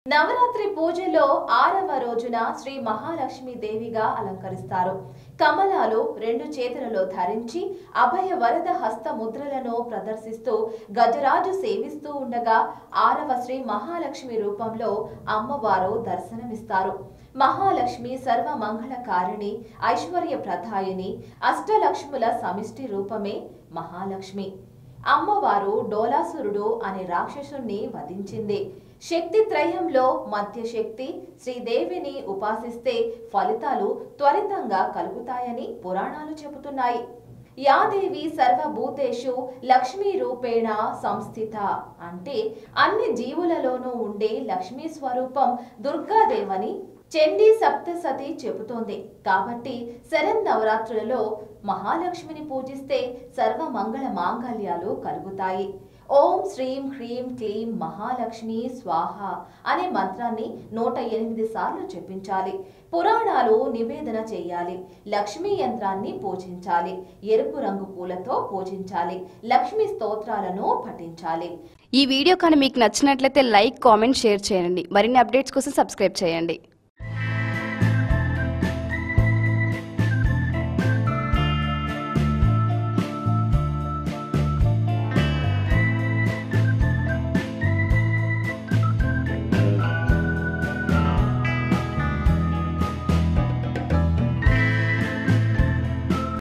నవరాత్రి పూజలో ఆరవ రోజున శ్రీ మహాలక్ష్మి దేవిగా అలంకరిస్తారు కమలాలు రెండు చేతులలో ధరించి అభయ వరద హస్త ముద్రలను ప్రదర్శిస్తూ గజరాజు సేవిస్తూ ఉండగా ఆరవ శ్రీ మహాలక్ష్మి రూపంలో అమ్మవారు దర్శనమిస్తారు మహాలక్ష్మి సర్వ మంగళకారిణి ఐశ్వర్య ప్రదాయిని అష్టలక్ష్ముల సమిష్టి రూపమే మహాలక్ష్మి అమ్మవారు డోలాసురుడు అనే రాక్షసుణ్ణి వధించింది శక్తి త్రయంలో మధ్యశక్తి శ్రీదేవిని ఉపాసిస్తే ఫలితాలు త్వరితంగా కలుగుతాయని పురాణాలు చెబుతున్నాయి యాదేవి సర్వభూతేషు లక్ష్మీ రూపేణ సంస్థిత అంటే అన్ని జీవులలోనూ ఉండే లక్ష్మీ స్వరూపం దుర్గాదేవని చండీ సప్తసతి చెబుతోంది కాబట్టి శరణ్ నవరాత్రులలో మహాలక్ష్మిని పూజిస్తే సర్వ మంగళ మాంగళ్యాలు కలుగుతాయి ఓం శ్రీం హ్రీం క్లీం మహాలక్ష్మి స్వాహ అనే మంత్రాన్ని నూట ఎనిమిది సార్లు చెప్పించాలి పురాణాలు నివేదన చేయాలి లక్ష్మీ యంత్రాన్ని పూజించాలి ఎరుపు రంగు పూలతో పూజించాలి లక్ష్మీ స్తోత్రాలను పఠించాలి ఈ వీడియో కానీ మీకు నచ్చినట్లయితే లైక్ కామెంట్ షేర్ చేయండి మరిన్ని అప్డేట్స్ కోసం సబ్స్క్రైబ్ చేయండి